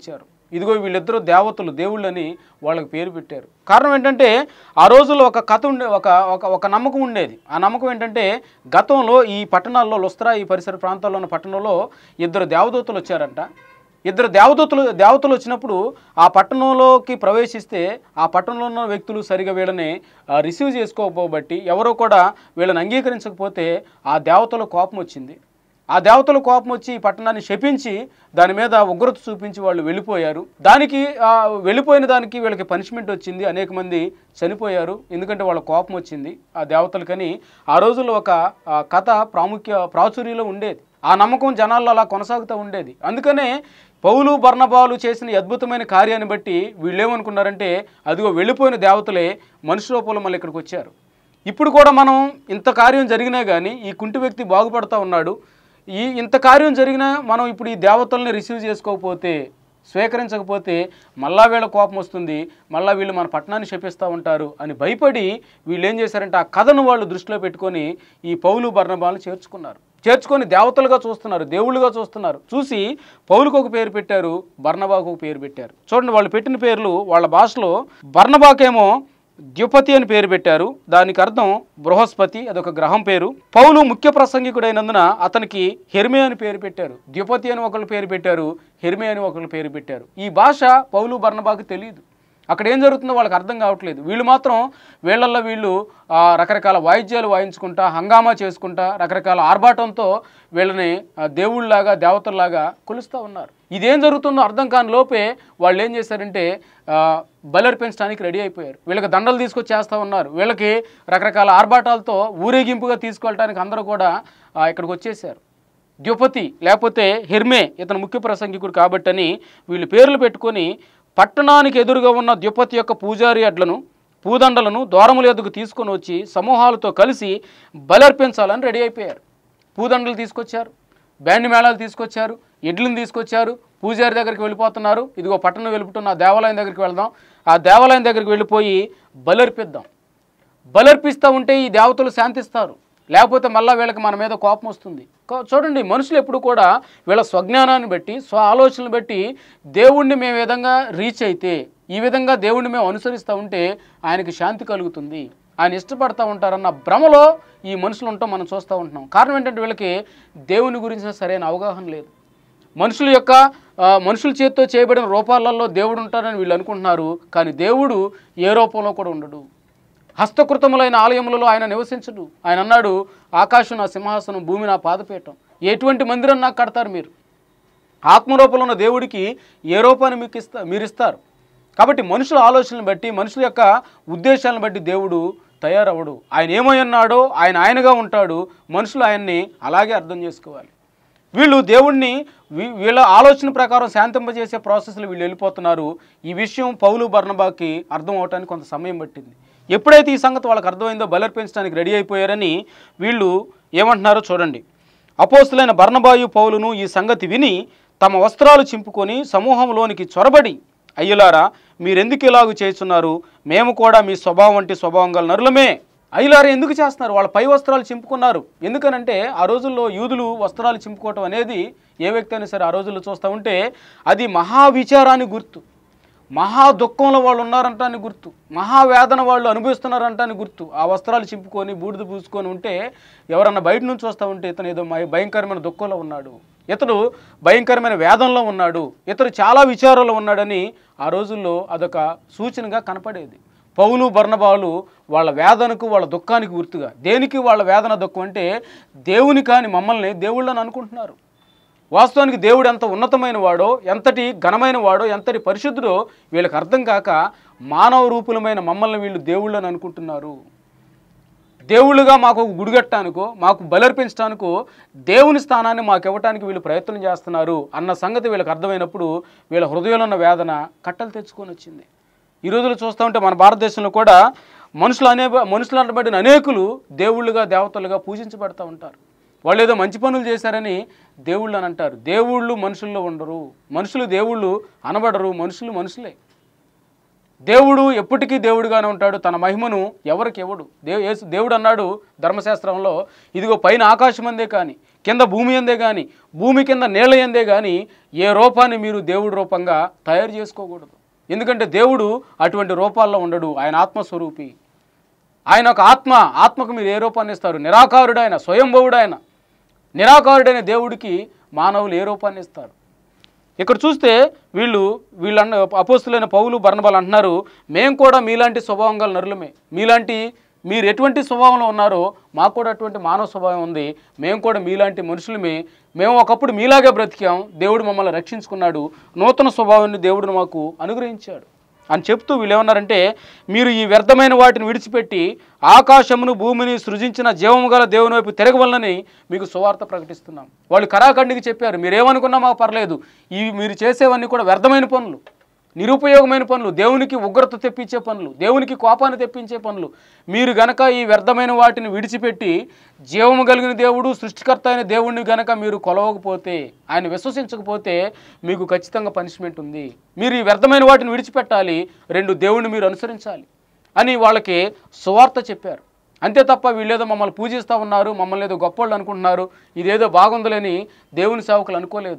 ఇదిగో వీళ్ళిద్దరూ దేవతలు దేవుళ్ళని వాళ్ళకి పేరు పెట్టారు కారణం ఏంటంటే ఆ రోజుల్లో ఒక కథ ఉండే ఒక ఒక ఒక నమ్మకం ఉండేది ఆ నమ్మకం ఏంటంటే గతంలో ఈ పట్టణాల్లో లుస్త్రా ఈ పరిసర ప్రాంతాల్లో ఉన్న పట్టణంలో ఇద్దరు దేవదూతలు వచ్చారంట ఇద్దరు దేవదూతలు దేవతలు వచ్చినప్పుడు ఆ పట్టణంలోకి ప్రవేశిస్తే ఆ పట్టణంలో ఉన్న వ్యక్తులు సరిగా వీళ్ళని ఆ, రిసీవ్ చేసుకోకపోబట్టి ఎవరో కూడా వీళ్ళని అంగీకరించకపోతే ఆ దేవతల కోపం వచ్చింది ఆ దేవతల కోపం వచ్చి ఈ పట్టణాన్ని శపించి దాని మీద ఉగ్రత చూపించి వాళ్ళు వెళ్ళిపోయారు దానికి ఆ, వెళ్ళిపోయిన దానికి వీళ్ళకి పనిష్మెంట్ వచ్చింది అనేక మంది చనిపోయారు ఎందుకంటే వాళ్ళ కోపం వచ్చింది ఆ దేవతలకని ఆ రోజుల్లో ఒక ఆ, కథ ప్రాముఖ్య ప్రాచుర్యంలో ఉండేది ఆ నమ్మకం జనాల్లో అలా కొనసాగుతూ ఉండేది అందుకనే పౌలు బర్ణబాలు చేసిన ఈ అద్భుతమైన కార్యాన్ని బట్టి వీళ్ళు ఏమనుకున్నారంటే అదిగో వెళ్ళిపోయిన దేవతలే మనుషు రూపంలో మళ్ళీ ఇక్కడికి వచ్చారు ఇప్పుడు కూడా మనం ఇంత కార్యం జరిగినా కానీ ఈ కుంటి వ్యక్తి బాగుపడతా ఉన్నాడు ఈ ఇంత కార్యం జరిగినా మనం ఇప్పుడు ఈ దేవతల్ని రిసీవ్ చేసుకోకపోతే స్వీకరించకపోతే మళ్ళా వీళ్ళ కోపం వస్తుంది మళ్ళా వీళ్ళు మన పట్టణాన్ని శపిస్తూ ఉంటారు అని భయపడి వీళ్ళు ఏం చేశారంటే ఆ కథను వాళ్ళు దృష్టిలో పెట్టుకొని ఈ పౌలు బర్ణబాలను చేర్చుకున్నారు చేర్చుకొని దేవతలుగా చూస్తున్నారు దేవుళ్ళుగా చూస్తున్నారు చూసి పౌలుకు ఒక పేరు పెట్టారు బర్ణబాకు ఒక పేరు పెట్టారు చూడండి వాళ్ళు పెట్టిన పేర్లు వాళ్ళ భాషలో బర్ణబాకేమో ద్యుపతి అని పేరు పెట్టారు దానికి అర్థం బృహస్పతి అదొక గ్రహం పేరు పౌలు ముఖ్య ప్రసంగికుడైనందున అతనికి హెర్మే అని పేరు పెట్టారు ద్యుపతి అని ఒకళ్ళు పేరు పెట్టారు హెర్మే అని ఒకళ్ళు పేరు పెట్టారు ఈ భాష పౌలు బర్ణబాకు తెలియదు అక్కడ ఏం జరుగుతుందో వాళ్ళకి అర్థం కావట్లేదు వీళ్ళు మాత్రం వీళ్ళల్లో వీళ్ళు ఆ, రకరకాల వాయిద్యాలు వాయించుకుంటా హంగామా చేసుకుంటా రకరకాల ఆర్భాటంతో వీళ్ళని ఆ, దేవుళ్ళలాగా దేవతల్లాగా కొలుస్తూ ఉన్నారు ఇదేం జరుగుతుందో అర్థం కాని లోపే వాళ్ళు ఏం చేశారంటే ఆ, బలర్పించడానికి రెడీ అయిపోయారు వీళ్ళకి దండలు తీసుకొచ్చి చేస్తూ ఉన్నారు వీళ్ళకి రకరకాల ఆర్భాటాలతో ఊరేగింపుగా తీసుకెళ్ళడానికి అందరూ కూడా ఆ, ఇక్కడికి వచ్చేసారు ద్యుపతి లేకపోతే హెర్మే ఇతను ముఖ్య ప్రసంగికుడు కాబట్టని వీళ్ళు పేర్లు పెట్టుకొని పట్టణానికి ఎదురుగా ఉన్న ద్యుపతి యొక్క పూజారి అడ్లను పూదండలను ద్వారముల ఎదుగు తీసుకొని వచ్చి సమూహాలతో కలిసి బలర్పించాలని రెడీ అయిపోయారు పూదండలు తీసుకొచ్చారు బ్యాండ్ మేళాలు తీసుకొచ్చారు ఎడ్లను తీసుకొచ్చారు పూజారి దగ్గరికి వెళ్ళిపోతున్నారు ఇదిగో పట్టణం వెళ్ళిపోతున్న ఆ దేవాలయం దగ్గరికి వెళ్దాం ఆ దేవాలయం దగ్గరికి వెళ్ళిపోయి బలర్పిద్దాం బలర్పిస్తూ ఉంటే ఈ దేవతలు శాంతిస్తారు లేకపోతే మళ్ళీ వీళ్ళకి మన మీద కోపం వస్తుంది కా- చూడండి మనుషులు ఎప్పుడు కూడా వీళ్ళ స్వజ్ఞానాన్ని బట్టి స్వ ఆలోచనలు బట్టి దేవుణ్ణి మేము ఈ విధంగా రీచ్ అయితే ఈ విధంగా దేవుణ్ణి మేము అనుసరిస్తూ ఉంటే ఆయనకి శాంతి కలుగుతుంది ఆయన ఇష్టపడతా ఉంటారన్న భ్రమలో ఈ మనుషులు ఉంటాం మనం చూస్తూ ఉంటున్నాం కారణం ఏంటంటే వీళ్ళకి దేవుని గురించిన సరైన అవగాహన లేదు మనుషుల యొక్క ఆ, మనుషుల చేతితో చేయబడిన రూపాలలో దేవుడు ఉంటారని వీళ్ళు అనుకుంటున్నారు కానీ దేవుడు ఏ రూపంలో కూడా ఉండడు హస్తకృతములైన ఆలయములలో ఆయన నివసించడు ఆయన అన్నాడు ఆకాశం నా సింహాసనం భూమి నా పాదపీఠం ఎటువంటి మందిరం నాకు కడతారు మీరు ఆత్మరూపంలో ఉన్న దేవుడికి ఏ రూపాన్ని మీకు ఇస్తా మీరు ఇస్తారు కాబట్టి మనుషుల ఆలోచనలను బట్టి మనుషుల యొక్క ఉద్దేశాలను బట్టి దేవుడు తయారవడు ఆయన ఏమై ఉన్నాడో ఆయన ఆయనగా ఉంటాడు మనుషులు ఆయన్ని అలాగే అర్థం చేసుకోవాలి వీళ్ళు దేవుణ్ణి వీ- వీళ్ళ ఆలోచన ప్రకారం శాంతింపజేసే ప్రాసెస్లో వీళ్ళు వెళ్ళిపోతున్నారు ఈ విషయం పౌలు బర్ణబాకి అర్థం అవడానికి కొంత సమయం పట్టింది ఎప్పుడైతే ఈ సంగతి వాళ్ళకి అర్థమైందో బలర్పించడానికి రెడీ అయిపోయారని వీళ్ళు ఏమంటున్నారో చూడండి అపోస్తులైన బర్ణబాయు పౌలును ఈ సంగతి విని తమ వస్త్రాలు చింపుకొని సమూహంలోనికి చొరబడి అయ్యులారా మీరెందుకు ఇలాగు చేస్తున్నారు మేము కూడా మీ స్వభావం వంటి స్వభావం గల నరులమే అయ్యులారా ఎందుకు చేస్తున్నారు వాళ్ళ పై వస్త్రాలు చింపుకున్నారు ఎందుకనంటే ఆ రోజుల్లో యూదులు వస్త్రాలు చింపుకోవటం అనేది ఏ వ్యక్తి అయినా సరే ఆ రోజుల్లో చూస్తూ ఉంటే అది మహావిచారాన్ని గుర్తు మహా దుఃఖంలో వాళ్ళు ఉన్నారంటానికి గుర్తు మహావేదన వాళ్ళు అనుభవిస్తున్నారంటానికి గుర్తు ఆ వస్త్రాలు చింపుకొని బూడిద పూసుకొని ఉంటే ఎవరన్నా బయట నుంచి వస్తూ ఉంటే ఇతను ఏదో మై- భయంకరమైన దుఃఖంలో ఉన్నాడు ఇతడు భయంకరమైన వేదంలో ఉన్నాడు ఇతడు చాలా విచారంలో ఉన్నాడని ఆ రోజుల్లో అదొక సూచనగా కనపడేది పౌలు బర్ణబాలు వాళ్ళ వేదనకు వాళ్ళ దుఃఖానికి గుర్తుగా దేనికి వాళ్ళ వేదన దుఃఖం అంటే దేవుని కాని మమ్మల్ని దేవుళ్ళని అనుకుంటున్నారు వాస్తవానికి దేవుడు ఎంత ఉన్నతమైన వాడో ఎంతటి ఘనమైన వాడో ఎంతటి పరిశుద్ధుడో వీళ్ళకి అర్థం కాక మానవ రూపులమైన మమ్మల్ని వీళ్ళు దేవుళ్ళని అనుకుంటున్నారు దేవుళ్ళుగా మాకు ఒక గుడి కట్టడానికో మాకు బలర్పించడానికో దేవుని స్థానాన్ని మాకు ఇవ్వటానికి వీళ్ళు ప్రయత్నం చేస్తున్నారు అన్న సంగతి వీళ్ళకి అర్థమైనప్పుడు వీళ్ళ హృదయంలో ఉన్న వేదన కట్టలు తెచ్చుకొని వచ్చింది ఈ రోజుల్లో చూస్తూ ఉంటే మన భారతదేశంలో కూడా మనుషులు అనే మనుషులు అనబడిన అనేకులు దేవుళ్ళుగా దేవతలుగా పూజించబడతా ఉంటారు వాళ్ళు ఏదో మంచి పనులు చేశారని దేవుళ్ళు అని అంటారు దేవుళ్ళు మనుషుల్లో ఉండరు మనుషులు దేవుళ్ళు అనబడరు మనుషులు మనుషులే దేవుడు ఎప్పటికీ దేవుడుగానే ఉంటాడు తన మహిమను ఎవరికి ఇవ్వడు దేవు యేసు దేవుడు అన్నాడు ధర్మశాస్త్రంలో ఇదిగో పైన ఆకాశం అందే కానీ కింద భూమి అందే కానీ భూమి కింద నీళ్ళ ఎందే కానీ ఏ రూపాన్ని మీరు దేవుడి రూపంగా తయారు చేసుకోకూడదు ఎందుకంటే దేవుడు అటువంటి రూపాల్లో ఉండడు ఆయన ఆత్మస్వరూపి ఆయన ఒక ఆత్మ ఆత్మకు మీరు ఏ రూపాన్ని ఇస్తారు నిరాకారుడు ఆయన స్వయంభవుడు ఆయన నిరాకారుడైన దేవుడికి మానవులు ఏ రూపాన్ని ఇస్తారు ఇక్కడ చూస్తే వీళ్ళు వీళ్ళు అన్న అపోస్తులైన పౌలు బర్ణబాలు అంటున్నారు మేము కూడా మీలాంటి స్వభావం గల నరులమే మీలాంటి మీరు ఎటువంటి స్వభావంలో ఉన్నారో మాకు కూడా అటువంటి మానవ స్వభావం ఉంది మేము కూడా మీలాంటి మనుషులమే మేము ఒకప్పుడు మీలాగే బ్రతికాం దేవుడు మమ్మల్ని రక్షించుకున్నాడు నూతన స్వభావాన్ని దేవుడు మాకు అనుగ్రహించాడు అని చెప్తూ వీళ్ళు ఏమన్నారంటే మీరు ఈ వ్యర్థమైన వాటిని విడిచిపెట్టి ఆకాశమును భూమిని సృజించిన జీవము గల దేవుని వైపు తిరగవలనని మీకు సువార్త ప్రకటిస్తున్నాం వాళ్ళు కరాఖండికి చెప్పారు మీరేమనుకున్నా మాకు పర్లేదు ఇవి మీరు చేసేవన్నీ కూడా వ్యర్థమైన పనులు నిరుపయోగమైన పనులు దేవునికి ఉగ్రత తెప్పించే పనులు దేవునికి కోపాన్ని తెప్పించే పనులు మీరు గనక ఈ వ్యర్థమైన వాటిని విడిచిపెట్టి జీవము కలిగిన దేవుడు సృష్టికర్త అయిన దేవుడిని గనక మీరు కొలవకపోతే ఆయన విశ్వసించకపోతే మీకు ఖచ్చితంగా పనిష్మెంట్ ఉంది మీరు ఈ వ్యర్థమైన వాటిని విడిచిపెట్టాలి రెండు దేవుణ్ణి మీరు అనుసరించాలి అని వాళ్ళకి సువార్త చెప్పారు అంతే తప్ప వీళ్ళేదో మమ్మల్ని పూజిస్తూ ఉన్నారు మమ్మల్ని ఏదో గొప్పోళ్ళు అనుకుంటున్నారు ఇదేదో బాగుందిలేని దేవుని సేవకులు అనుకోలేదు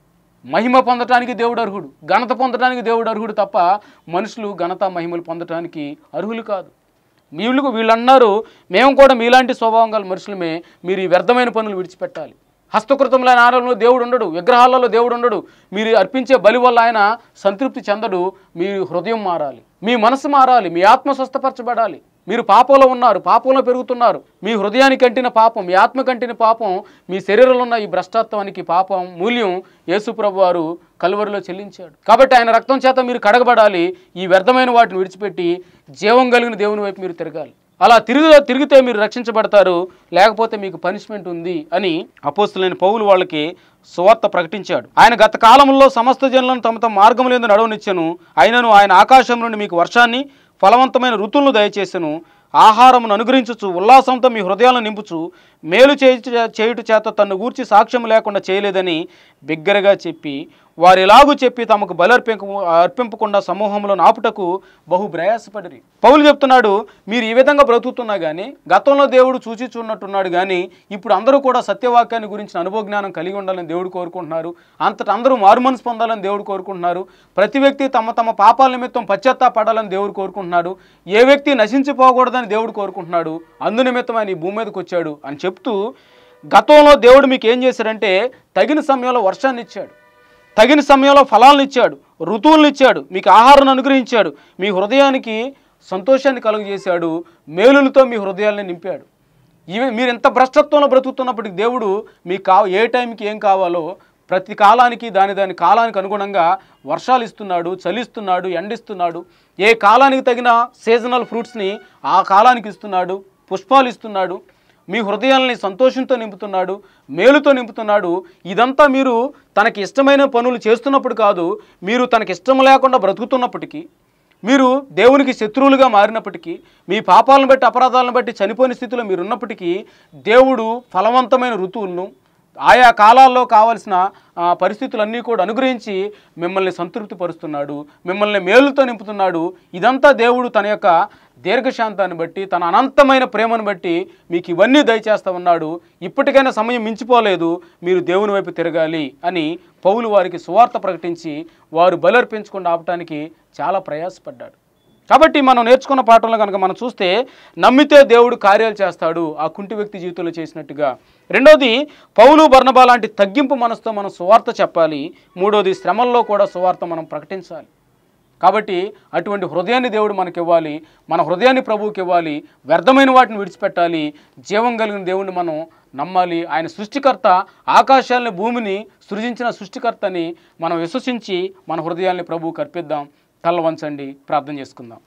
మహిమ పొందటానికి దేవుడు అర్హుడు ఘనత పొందటానికి దేవుడు అర్హుడు తప్ప మనుషులు ఘనత మహిమలు పొందటానికి అర్హులు కాదు వీళ్ళు వీళ్ళు అన్నారు మేము కూడా మీలాంటి స్వభావం గల మనుషులమే మీరు ఈ వ్యర్థమైన పనులు విడిచిపెట్టాలి హస్తకృతములైన ఆరంలో దేవుడు ఉండడు విగ్రహాలలో దేవుడు ఉండడు మీరు అర్పించే బలి వల్ల ఆయన సంతృప్తి చెందడు మీ హృదయం మారాలి మీ మనసు మారాలి మీ ఆత్మ స్వస్థపరచబడాలి మీరు పాపంలో ఉన్నారు పాపంలో పెరుగుతున్నారు మీ హృదయానికి కంటిన పాపం మీ ఆత్మ కంటిన పాపం మీ శరీరంలో ఉన్న ఈ భ్రష్టత్వానికి పాపం మూల్యం యేసుప్రభు వారు కలువరిలో చెల్లించాడు కాబట్టి ఆయన రక్తం చేత మీరు కడగబడాలి ఈ వ్యర్థమైన వాటిని విడిచిపెట్టి జీవం కలిగిన దేవుని వైపు మీరు తిరగాలి అలా తిరుగు తిరిగితే మీరు రక్షించబడతారు లేకపోతే మీకు పనిష్మెంట్ ఉంది అని అపోస్తులైన పౌలు వాళ్ళకి సువార్త ప్రకటించాడు ఆయన గత కాలంలో సమస్త జనులను తమ తమ మార్గములందు నడవనిచ్చెను అయినను ఆయన ఆకాశం నుండి మీకు వర్షాన్ని ఫలవంతమైన ఋతువులను దయచేసెను ఆహారమును అనుగ్రహించుచు ఉల్లాసంతో మీ హృదయాలను నింపుచు మేలు చేయుట చేయుట చేత తన్ను గూర్చి సాక్ష్యం లేకుండా చేయలేదని బిగ్గరగా చెప్పి వారు ఎలాగూ చెప్పి తమకు బలి అర్పింపు అర్పింపకుండా సమూహంలో నాపుటకు బహు ప్రయాసపడిరి పౌలు చెప్తున్నాడు మీరు ఈ విధంగా బ్రతుకుతున్నా కానీ గతంలో దేవుడు చూచిచున్నట్టున్నాడు కానీ ఇప్పుడు అందరూ కూడా సత్యవాక్యాన్ని గురించిన అనుభవ జ్ఞానం కలిగి ఉండాలని దేవుడు కోరుకుంటున్నారు అంతటా అందరూ మారుమనసు పొందాలని దేవుడు కోరుకుంటున్నారు ప్రతి వ్యక్తి తమ తమ పాపాల నిమిత్తం పశ్చాత్తాపడాలని దేవుడు కోరుకుంటున్నాడు ఏ వ్యక్తి నశించిపోకూడదని దేవుడు కోరుకుంటున్నాడు అందు నిమిత్తం ఆయన ఈ భూమి మీదకి వచ్చాడు అని చెప్తూ గతంలో దేవుడు మీకు ఏం చేశాడంటే తగిన సమయంలో వర్షాన్ని ఇచ్చాడు తగిన సమయంలో ఫలాలను ఇచ్చాడు ఋతువులను ఇచ్చాడు మీకు ఆహారాన్ని అనుగ్రహించాడు మీ హృదయానికి సంతోషాన్ని కలుగజేశాడు మేలులతో మీ హృదయాల్ని నింపాడు ఇవి మీరు ఎంత భ్రష్టత్వంలో బ్రతుకుతున్నప్పటికీ దేవుడు మీకు కా ఏ టైంకి ఏం కావాలో ప్రతి కాలానికి దాని దాని కాలానికి అనుగుణంగా వర్షాలు ఇస్తున్నాడు చలిస్తున్నాడు ఎండిస్తున్నాడు ఏ కాలానికి తగిన సీజనల్ ఫ్రూట్స్ని ఆ కాలానికి ఇస్తున్నాడు పుష్పాలు ఇస్తున్నాడు మీ హృదయాల్ని సంతోషంతో నింపుతున్నాడు మేలుతో నింపుతున్నాడు ఇదంతా మీరు తనకి ఇష్టమైన పనులు చేస్తున్నప్పుడు కాదు మీరు తనకి ఇష్టం లేకుండా బ్రతుకుతున్నప్పటికీ మీరు దేవునికి శత్రువులుగా మారినప్పటికీ మీ పాపాలను బట్టి అపరాధాలను బట్టి చనిపోయిన స్థితిలో మీరు ఉన్నప్పటికీ దేవుడు ఫలవంతమైన ఋతువులను ఆయా కాలాల్లో కావలసిన ఆ, పరిస్థితులన్నీ కూడా అనుగ్రహించి మిమ్మల్ని సంతృప్తిపరుస్తున్నాడు మిమ్మల్ని మేలుతో నింపుతున్నాడు ఇదంతా దేవుడు తన యొక్క దీర్ఘశాంతాన్ని బట్టి తన అనంతమైన ప్రేమను బట్టి మీకు ఇవన్నీ దయచేస్తా ఉన్నాడు ఇప్పటికైనా సమయం మించిపోలేదు మీరు దేవుని వైపు తిరగాలి అని పౌలు వారికి సువార్త ప్రకటించి వారు బలర్పించకుండా ఆపటానికి చాలా ప్రయాసపడ్డాడు కాబట్టి మనం నేర్చుకున్న పాఠంలో కనుక మనం చూస్తే నమ్మితే దేవుడు కార్యాలు చేస్తాడు ఆ కుంటి వ్యక్తి జీవితంలో చేసినట్టుగా రెండోది పౌలు బర్ణబా లాంటి తగ్గింపు మనసుతో మనం సువార్త చెప్పాలి మూడోది శ్రమల్లో కూడా సువార్త మనం ప్రకటించాలి కాబట్టి అటువంటి హృదయాన్ని దేవుడు మనకి ఇవ్వాలి మన హృదయాన్ని ప్రభువుకి ఇవ్వాలి వ్యర్థమైన వాటిని విడిచిపెట్టాలి జీవం కలిగిన దేవుణ్ణి మనం నమ్మాలి ఆయన సృష్టికర్త ఆకాశాలని భూమిని సృజించిన సృష్టికర్తని మనం విశ్వసించి మన హృదయాల్ని ప్రభువుకి అర్పిద్దాం కళ్ళ వంచండి ప్రార్థన చేసుకుందాం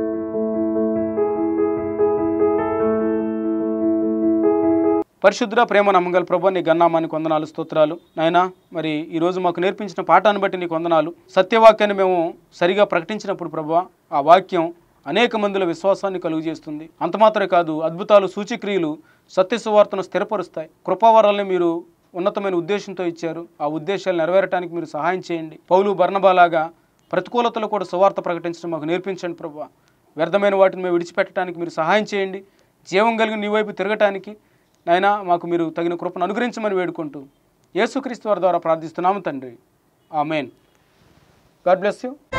పరిశుద్ధ ప్రేమ నమ్మగల ప్రభు నీ గన్నామానికి వందనాలు స్తోత్రాలు నాయనా మరి ఈరోజు మాకు నేర్పించిన పాఠాన్ని బట్టి నీకు వందనాలు సత్యవాక్యాన్ని మేము సరిగా ప్రకటించినప్పుడు ప్రభు ఆ వాక్యం అనేక మందిలో విశ్వాసాన్ని కలుగు చేస్తుంది అంత మాత్రమే కాదు అద్భుతాలు సూచిక్రియలు సత్య సువార్తను స్థిరపరుస్తాయి కృపావరాల్ని మీరు ఉన్నతమైన ఉద్దేశంతో ఇచ్చారు ఆ ఉద్దేశాలు నెరవేరటానికి మీరు సహాయం చేయండి పౌలు బర్ణబాలాగా ప్రతికూలతలో కూడా సువార్త ప్రకటించడం మాకు నేర్పించండి ప్రభు వ్యర్థమైన వాటిని మేము విడిచిపెట్టడానికి మీరు సహాయం చేయండి జీవం కలిగిన నీ వైపు తిరగటానికి నాయన మాకు మీరు తగిన కృపను అనుగ్రహించమని వేడుకుంటూ యేసుక్రీస్తు వారి ద్వారా ప్రార్థిస్తున్నాము తండ్రి ఆమెన్ గాడ్ బ్లెస్ యూ